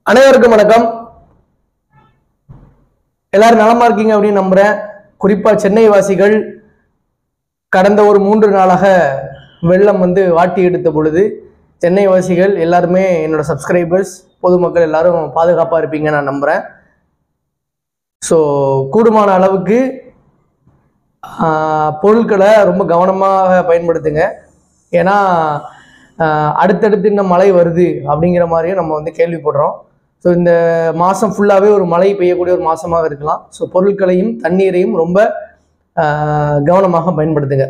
அனைவருக்கும் வணக்கம் எல்லாரும் நலமா இருக்கீங்க அப்படின்னு நம்புறேன் குறிப்பா சென்னை வாசிகள் கடந்த ஒரு மூன்று நாளாக வெள்ளம் வந்து வாட்டி எடுத்த பொழுது சென்னை வாசிகள் எல்லாருமே என்னோட சப்ஸ்கிரைபர்ஸ் பொதுமக்கள் எல்லாரும் பாதுகாப்பாக இருப்பீங்க நான் நம்புறேன் ஸோ கூடுமான அளவுக்கு ஆஹ், பொருட்களை ரொம்ப கவனமாக பயன்படுத்துங்க ஏன்னா ஆஹ், அடுத்தடுத்து இன்னும் மழை வருது அப்படிங்கிற மாதிரியும் நம்ம வந்து கேள்விப்படுறோம் ஸோ இந்த மாதம் ஃபுல்லாகவே ஒரு மழை பெய்யக்கூடிய ஒரு மாதமாக இருக்கலாம் ஸோ பொருட்களையும் தண்ணீரையும் ரொம்ப ஆஹ், கவனமாக பயன்படுத்துங்க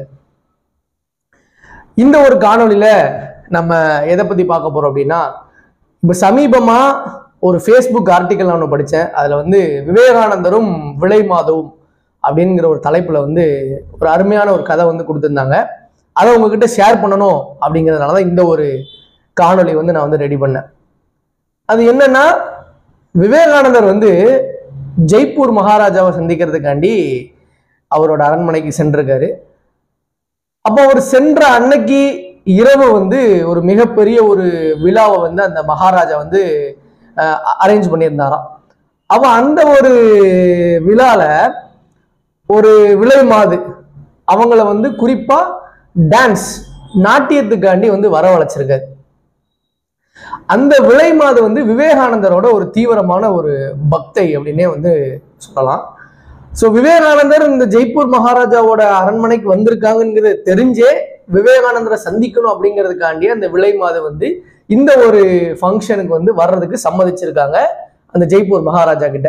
இந்த ஒரு காணொளியில் நம்ம எதை பற்றி பார்க்க போகிறோம் அப்படின்னா இப்போ சமீபமாக ஒரு ஃபேஸ்புக் ஆர்டிக்கல் நான் ஒன்று படித்தேன் அதில் வந்து விவேகானந்தரும் விலை மாதவும் அப்படிங்கிற ஒரு தலைப்பில் வந்து ஒரு அருமையான ஒரு கதை வந்து கொடுத்துருந்தாங்க அதை உங்ககிட்ட ஷேர் பண்ணணும் அப்படிங்கிறதுனால தான் இந்த ஒரு காணொளி வந்து நான் வந்து ரெடி பண்ணேன் அது என்னன்னா விவேகானந்தர் வந்து ஜெய்ப்பூர் மகாராஜாவை சந்திக்கிறதுக்காண்டி அவரோட அரண்மனைக்கு சென்றிருக்காரு அப்போ அவர் சென்ற அன்னைக்கு இரவு வந்து ஒரு மிகப்பெரிய ஒரு விழாவை வந்து அந்த மகாராஜா வந்து அரேஞ்ச் பண்ணியிருந்தாராம் அப்போ அந்த ஒரு விழால ஒரு விலை மாது அவங்கள வந்து குறிப்பா டான்ஸ் நாட்டியத்துக்காண்டி வந்து வரவழைச்சிருக்காரு அந்த விலை மாது வந்து விவேகானந்தரோட ஒரு தீவிரமான ஒரு பக்தை அப்படின்னே வந்து சொல்லலாம் ஸோ விவேகானந்தர் இந்த ஜெய்ப்பூர் மகாராஜாவோட அரண்மனைக்கு வந்திருக்காங்கங்கிறது தெரிஞ்சே விவேகானந்தரை சந்திக்கணும் அப்படிங்கிறதுக்காண்டி அந்த விலை மாது வந்து இந்த ஒரு ஃபங்க்ஷனுக்கு வந்து வர்றதுக்கு சம்மதிச்சிருக்காங்க அந்த ஜெய்ப்பூர் மகாராஜா கிட்ட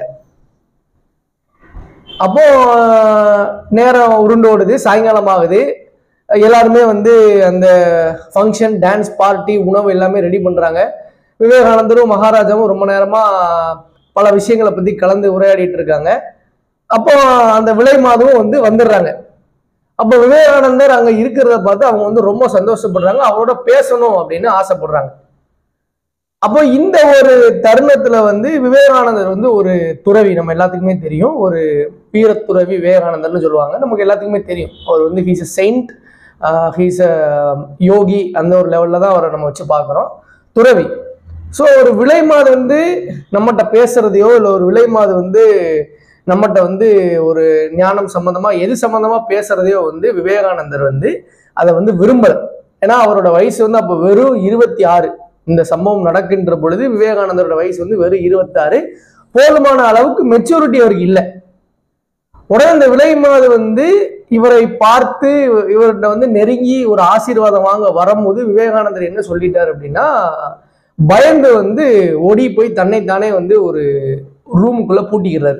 அப்போ நேரம் உருண்டோடுது சாயங்காலம் ஆகுது எல்லாருமே வந்து அந்த ஃபங்க்ஷன் டான்ஸ் பார்ட்டி உணவு எல்லாமே ரெடி பண்றாங்க விவேகானந்தரும் மகாராஜாவும் ரொம்ப நேரமா பல விஷயங்களை பத்தி கலந்து உரையாடிட்டு இருக்காங்க அப்போ அந்த விலை மாதமும் வந்து வந்துடுறாங்க அப்போ விவேகானந்தர் அங்க இருக்கிறத பார்த்து அவங்க வந்து ரொம்ப சந்தோஷப்படுறாங்க அவரோட பேசணும் அப்படின்னு ஆசைப்படுறாங்க அப்போ இந்த ஒரு தருணத்துல வந்து விவேகானந்தர் வந்து ஒரு துறவி நம்ம எல்லாத்துக்குமே தெரியும் ஒரு வீரத்துறவி விவேகானந்தர்னு சொல்லுவாங்க நமக்கு எல்லாத்துக்குமே தெரியும் அவர் வந்து he's a saint he's a yogi அந்த ஒரு லெவலில் தான் அவரை நம்ம வச்சு பார்க்குறோம் துறவி ஸோ ஒரு விலை மாது வந்து நம்மகிட்ட பேசுறதையோ இல்லை ஒரு விலை மாது வந்து நம்மகிட்ட வந்து ஒரு ஞானம் சம்பந்தமா எது சம்பந்தமா பேசுறதையோ வந்து விவேகானந்தர் வந்து அதை வந்து விரும்பல ஏன்னா அவரோட வயசு வந்து அப்போ வெறும் இருபத்தி ஆறு இந்த சம்பவம் நடக்கின்ற பொழுது விவேகானந்தரோட வயசு வந்து வெறும் இருபத்தாறு போதுமான அளவுக்கு மெச்சூரிட்டி அவருக்கு இல்லை உடனே இந்த விலை மாது வந்து இவரை பார்த்து இவர்கிட்ட வந்து நெருங்கி ஒரு ஆசீர்வாதம் வாங்க வரும்போது விவேகானந்தர் என்ன சொல்லிட்டார் அப்படின்னா பயந்து வந்து ஓடி போய் தன்னைத்தானே வந்து ஒரு ரூமுக்குள்ள பூட்டிக்கிறாரு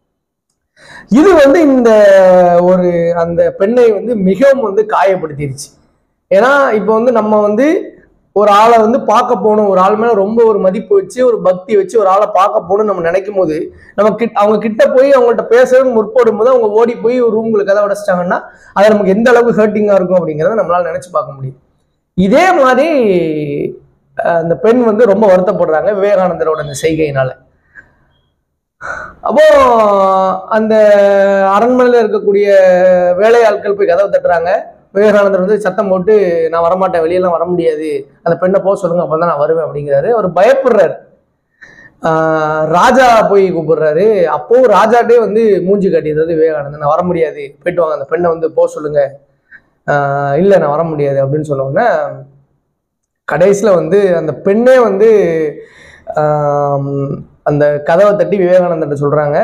இது வந்து இந்த ஒரு அந்த பெண்ணை வந்து மிகவும் வந்து காயப்படுத்திருச்சு ஏன்னா இப்போ வந்து நம்ம வந்து ஒரு ஆளை வந்து பார்க்க போகணும் ஒரு ஆள் மேல ரொம்ப ஒரு மதிப்பு வச்சு ஒரு பக்தி வச்சு ஒரு ஆளை பார்க்க போகணும்னு நம்ம நினைக்கும் போது நம்ம கிட்ட அவங்க கிட்ட போய் அவங்கள்ட்ட பேசுறதுன்னு முற்படும் போது அவங்க ஓடி போய் ஒரு ரூம்குள்ள கதை உடைச்சிட்டாங்கன்னா அது நமக்கு எந்த அளவுக்கு ஹர்ட்டிங்கா இருக்கும் அப்படிங்கிறத நம்மளால நினைச்சு பார்க்க முடியும் இதே மாதிரி அஹ், அந்த பெண் வந்து ரொம்ப வருத்தப்படுறாங்க விவேகானந்தரோட அந்த செய்கையினால அப்போ அந்த அரண்மனையில் இருக்கக்கூடிய வேலையாட்கள் போய் கதவை தட்டுறாங்க விவேகானந்தர் வந்து சத்தம் போட்டு நான் வரமாட்டேன் வெளியெல்லாம் வர முடியாது அந்த பெண்ணை போக சொல்லுங்க அப்போ தான் நான் வருவேன் அப்படிங்கிறாரு அவர் பயப்படுறாரு ஆஹ் ராஜா போய் கூப்பிடுறாரு அப்போ ராஜாட்டே வந்து மூஞ்சி காட்டிடுறது விவேகானந்தர் நான் வர முடியாது போயிட்டு வாங்க அந்த பெண்ணை வந்து போக சொல்லுங்க ஆஹ் இல்லை நான் வர முடியாது அப்படின்னு சொன்ன உடனே கடைசியில் வந்து அந்த பெண்ணே வந்து ஆம், அந்த கதவை தட்டி விவேகானந்தர்கிட்ட சொல்கிறாங்க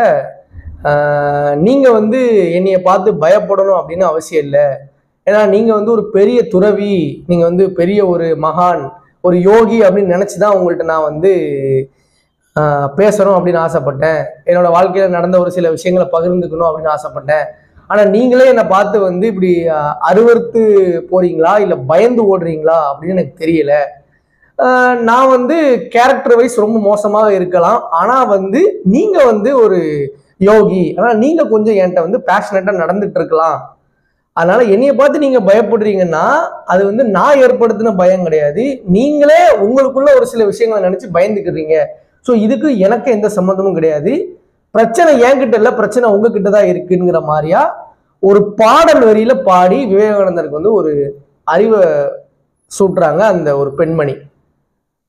நீங்கள் வந்து என்னைய பார்த்து பயப்படணும் அப்படின்னு அவசியம் இல்லை ஏன்னா நீங்கள் வந்து ஒரு பெரிய துறவி நீங்கள் வந்து பெரிய ஒரு மகான் ஒரு யோகி அப்படின்னு நினச்சி தான் உங்கள்கிட்ட நான் வந்து ஆஹ், பேசணும் அப்படின்னு ஆசைப்பட்டேன் என்னோட வாழ்க்கையில் நடந்த ஒரு சில விஷயங்களை பகிர்ந்துக்கணும் அப்படின்னு ஆசைப்பட்டேன் ஆனால் நீங்களே என்னை பார்த்து வந்து இப்படி ஆஹ், அருவருத்து போறீங்களா இல்லை பயந்து ஓடுறீங்களா அப்படின்னு எனக்கு தெரியல ஆஹ், நான் வந்து கேரக்டர் வைஸ் ரொம்ப மோசமாக இருக்கலாம் ஆனால் வந்து நீங்கள் வந்து ஒரு யோகி ஆனால் நீங்கள் கொஞ்சம் என்கிட்ட வந்து பேஷனட்டாக நடந்துட்டு இருக்கலாம் அதனால என்னைய பார்த்து நீங்க பயப்படுறீங்கன்னா அது வந்து நான் ஏற்படுத்தின பயம் கிடையாது நீங்களே உங்களுக்குள்ள ஒரு சில விஷயங்களை நினைச்சு பயந்துக்கிறீங்க ஸோ இதுக்கு எனக்கு எந்த சம்மந்தமும் கிடையாது பிரச்சனை என்கிட்ட இல்லை பிரச்சனை உங்ககிட்ட தான் இருக்குங்கிற மாதிரியா ஒரு பாடல் வரியில பாடி விவேகானந்தருக்கு வந்து ஒரு அறிவை சூட்டுறாங்க அந்த ஒரு பெண்மணி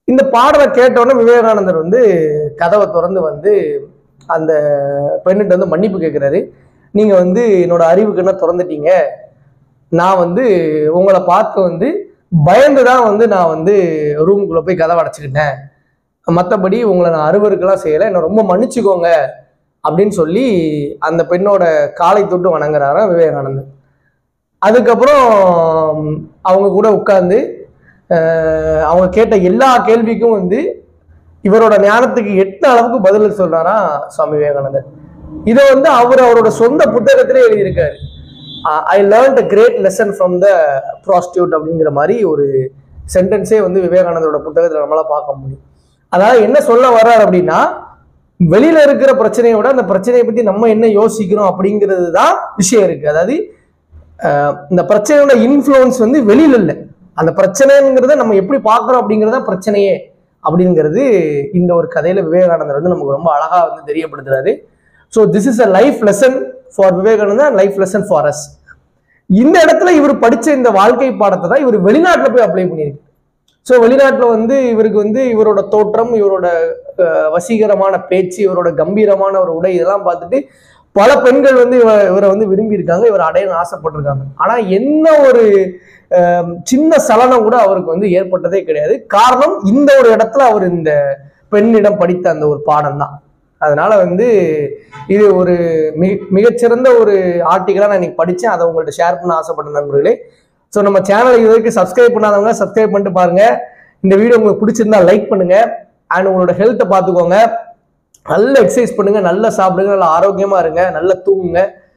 இந்த பாடலை கேட்டோன்னே விவேகானந்தர் வந்து கதவை திறந்து வந்து அந்த பெண்ணிட்ட வந்து மன்னிப்பு கேட்குறாரு நீங்கள் வந்து என்னோட அறிவுக்கு என்ன திறந்துட்டீங்க நான் வந்து உங்களை பார்க்க வந்து பயந்து தான் வந்து நான் வந்து ரூமுக்குள்ளே போய் கதவை அடைச்சிக்கிட்டேன் மற்றபடி உங்களை நான் அருவருக்கெல்லாம் செய்யலை என்னை ரொம்ப மன்னிச்சுக்கோங்க அப்படின்னு சொல்லி அந்த பெண்ணோட காலை தொட்டு வணங்குறாராம் விவேகானந்தர் அதுக்கப்புறம் அவங்க கூட உட்கார்ந்து அஹ், அவங்க கேட்ட எல்லா கேள்விக்கும் வந்து இவரோட ஞானத்துக்கு எட்டு அளவுக்கு பதில் சொல்றாரா சுவாமி விவேகானந்தர் இதை வந்து அவர் அவரோட சொந்த புத்தகத்திலே எழுதியிருக்காரு I learned a great lesson from the prostitute அப்படிங்கிற மாதிரி ஒரு சென்டென்ஸே வந்து விவேகானந்தரோட புத்தகத்தில் நம்மளால பார்க்க முடியும் அதாவது என்ன சொல்ல வர்றார் அப்படின்னா வெளியில இருக்கிற பிரச்சனையை விட அந்த பிரச்சனையை பத்தி நம்ம என்ன யோசிக்கிறோம் அப்படிங்கிறது தான் விஷயம் இருக்கு அதாவது அஹ், இந்த பிரச்சனையோட இன்ஃப்ளூயன்ஸ் வந்து வெளியில இல்லை அந்த பிரச்சனைங்கிறத நம்ம எப்படி பார்க்குறோம் அப்படிங்கிறது தான் பிரச்சனையே அப்படிங்கிறது இந்த ஒரு கதையில விவேகானந்தர் வந்து நமக்கு ரொம்ப அழகா வந்து தெரியப்படுத்துறாரு so this is a life lesson for Vivekananda life lesson for us இந்த இடத்துல இவர் படிச்ச இந்த வாழ்க்கை பாடத்தை தான் இவர் வெளிநாட்டுல போய் அப்ளை பண்ணியிருக்கு ஸோ வெளிநாட்டுல வந்து இவருக்கு வந்து இவரோட தோற்றம் இவரோட அஹ், வசீகரமான பேச்சு இவரோட கம்பீரமான ஒரு உடை இதெல்லாம் பார்த்துட்டு பல பெண்கள் வந்து இவ- இவரை வந்து விரும்பி இருக்காங்க இவர் அடையணும்னு ஆசைப்பட்டிருக்காங்க ஆனா என்ன ஒரு அஹ், சின்ன சலனம் கூட அவருக்கு வந்து ஏற்பட்டதே கிடையாது காரணம் இந்த ஒரு இடத்துல அவர் இந்த பெண்ணிடம் படித்த அந்த ஒரு பாடம் தான் அதனால வந்து இது ஒரு மிக மிகச்சிறந்த ஒரு ஆர்டிக்கலாக நான் இன்னைக்கு படித்தேன் அதை உங்கள்ட்ட ஷேர் பண்ண ஆசைப்பட்ட நண்பர்களே ஸோ நம்ம சேனலை இது வரைக்கும் சப்ஸ்கிரைப் பண்ணாதவங்க சப்ஸ்கிரைப் பண்ணிட்டு பாருங்க இந்த வீடியோ உங்களுக்கு பிடிச்சிருந்தா லைக் பண்ணுங்க அண்ட் உங்களோட ஹெல்த்தை பார்த்துக்கோங்க நல்ல எக்ஸசைஸ் பண்ணுங்க நல்லா சாப்பிடுங்க நல்லா ஆரோக்கியமா இருங்க நல்லா தூங்குங்க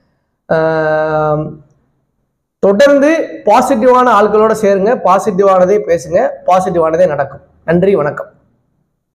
ஆம், தொடர்ந்து பாசிட்டிவான ஆட்களோட சேருங்க பாசிட்டிவானதே பேசுங்க பாசிட்டிவானதே நடக்கும் நன்றி வணக்கம்